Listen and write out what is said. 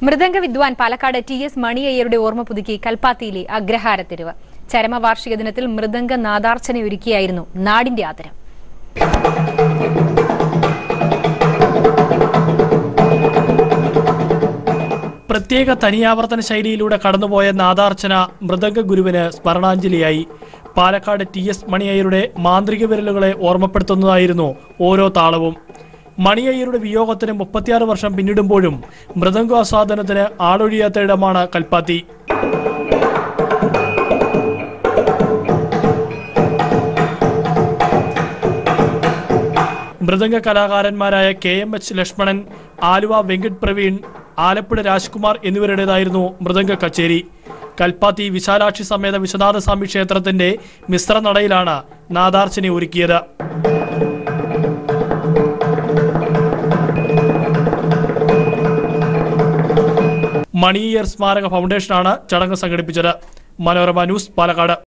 മൃദംഗ വിദ്വാൻ Palakkad T S മണിയയ്യരുടെ ഓർമ്മ പുതുക്കി കൽപ്പാത്തിയിലെ അഗ്രഹാരത്തെരുവ് ചരമവാർഷിക ദിനത്തിൽ മൃദംഗ നാദാർച്ചനയൊരുക്കിയായിരുന്നു നാടിന്റെ ആദരം പ്രത്യേക തനിയാവർത്തന ശൈലിയിലൂടെ കടന്നുപോയ നാദാർച്ചന മൃദംഗ ഗുരുവിന് സ്മരണാഞ്ജലിയായി പാലക്കാട് ടി എസ് മണിയയ്യരുടെ മാന്ത്രിക വിരലുകളെ ഓർമ്മപ്പെടുത്തുന്നതായിരുന്നു ഓരോ താളവും മണിയയ്യരുടെ വിയോഗത്തിന് മുപ്പത്തിയാറ് വർഷം പിന്നിടുമ്പോഴും മൃദംഗാസ്വാദനത്തിന് ആളൊഴിയാത്ത ഇടമാണ് കൽപ്പാത്തി മൃദംഗ കലാകാരന്മാരായ K M H Lakshmanan Aluva Venkat Praveen Alappuzha Rajkumar എന്നിവരുടേതായിരുന്നു മൃദംഗ കച്ചേരി കൽപ്പാത്തി വിശാലാക്ഷി സമേത വിശ്വനാഥ സ്വാമി ക്ഷേത്രത്തിന്റെ മിശ്ര നടയിലാണ് നാദാർച്ചന ഒരുക്കിയത് മണിയർ സ്മാരക ഫൗണ്ടേഷനാണ് ചടങ്ങ് സംഘടിപ്പിച്ചത് മനോരമ ന്യൂസ് പാലക്കാട്